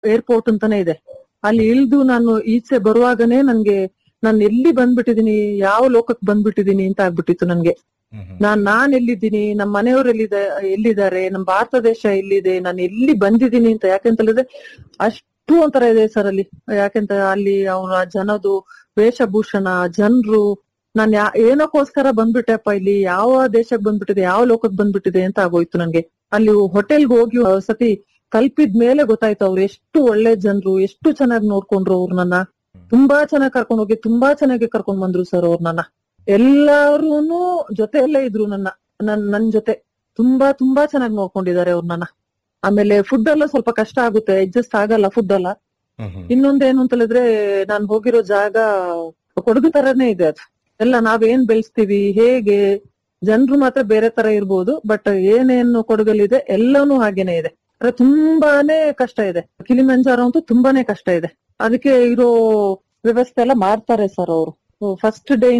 airport ಅಂತಾನೆ ಇದೆ ಅಲ್ಲಿ ಇಳ್ದು ನಾನು ಈಚೆ ಬರುವಾಗನೇ ನನ್ಗೆ ನಾನು ಎಲ್ಲಿ ಬಂದ್ಬಿಟ್ಟಿದೀನಿ ಯಾವ ಲೋಕಕ್ಕೆ ಬಂದ್ಬಿಟ್ಟಿದೀನಿ ಅಂತ ಆಗ್ಬಿಟ್ಟಿತ್ತು ನನ್ಗೆ ನಾನ್ ನಾನ್ ಎಲ್ಲಿದ್ದೀನಿ ನಮ್ಮ ಮನೆಯವ್ರು ಎಲ್ಲಿದೆ ಎಲ್ಲಿದ್ದಾರೆ ನಮ್ಮ ಭಾರತ ದೇಶ ಎಲ್ಲಿದೆ ನಾನು ಎಲ್ಲಿ ಬಂದಿದ್ದೀನಿ ಅಂತ ಯಾಕೆಂತ ಹೇಳಿದ್ರೆ ಅಷ್ಟು ಒಂಥರ ಇದೆ ಸರ್ ಅಲ್ಲಿ ಯಾಕೆಂತ ಅಲ್ಲಿ ಅವರ ಜನದು ವೇಷಭೂಷಣ ಜನರು ನಾನ್ ಯಾ ಏನಕ್ಕೋಸ್ಕರ ಬಂದ್ಬಿಟ್ಟೆಪ್ಪ ಇಲ್ಲಿ ಯಾವ ದೇಶಕ್ಕೆ ಬಂದ್ಬಿಟ್ಟಿದೆ ಯಾವ ಲೋಕಕ್ಕೆ ಬಂದ್ಬಿಟ್ಟಿದೆ ಅಂತ ಆಗೋಯ್ತು ನನ್ಗೆ ಅಲ್ಲಿ ಹೋಟೆಲ್ಗೆ ಹೋಗಿ ಒಂದ್ ಸತಿ ತಲುಪಿದ ಮೇಲೆ ಗೊತ್ತಾಯ್ತು ಅವ್ರು ಎಷ್ಟು ಒಳ್ಳೆ ಜನರು ಎಷ್ಟು ಚೆನ್ನಾಗಿ ನೋಡ್ಕೊಂಡ್ರು ಅವ್ರು ನನ್ನ ತುಂಬಾ ಚೆನ್ನಾಗಿ ಕರ್ಕೊಂಡ್ ಹೋಗಿ ತುಂಬಾ ಚೆನ್ನಾಗಿ ಕರ್ಕೊಂಡ್ ಬಂದ್ರು ಸರ್ ಅವ್ರು ನನ್ನ ಎಲ್ಲಾರೂನು ಜೊತೆಯಲ್ಲೇ ಇದ್ರು ನನ್ನ ನನ್ ನನ್ ಜೊತೆ ತುಂಬಾ ತುಂಬಾ ಚೆನ್ನಾಗಿ ನೋಡ್ಕೊಂಡಿದ್ದಾರೆ ಅವ್ರು ನನ್ನ ಆಮೇಲೆ ಫುಡ್ ಎಲ್ಲ ಸ್ವಲ್ಪ ಕಷ್ಟ ಆಗುತ್ತೆ ಅಡ್ಜಸ್ಟ್ ಆಗಲ್ಲ ಫುಡ್ ಎಲ್ಲ ಇನ್ನೊಂದೇನು ಅಂತ ಹೇಳಿದ್ರೆ ನಾನ್ ಹೋಗಿರೋ ಜಾಗ ಕೊಡಗು ತರನೇ ಇದೆ ಅದು ಎಲ್ಲ ನಾವೇನ್ ಬೆಳೆಸ್ತೀವಿ ಹೇಗೆ ಜನರು ಮಾತ್ರ ಬೇರೆ ತರ ಇರ್ಬೋದು ಬಟ್ ಏನೇನು ಕೊಡಗಲ್ಲಿದೆ ಎಲ್ಲಾನು ಹಾಗೇನೆ ಇದೆ ಅಂದ್ರೆ ತುಂಬಾನೇ ಕಷ್ಟ ಇದೆ ಕಿಲಿಮಂಜಾರೋ ಅಂತೂ ತುಂಬಾನೇ ಕಷ್ಟ ಇದೆ ಅದಕ್ಕೆ ಇರೋ ವ್ಯವಸ್ಥೆ ಎಲ್ಲ ಮಾಡ್ತಾರೆ ಸರ್ ಅವರು ಫಸ್ಟ್ ಡೇ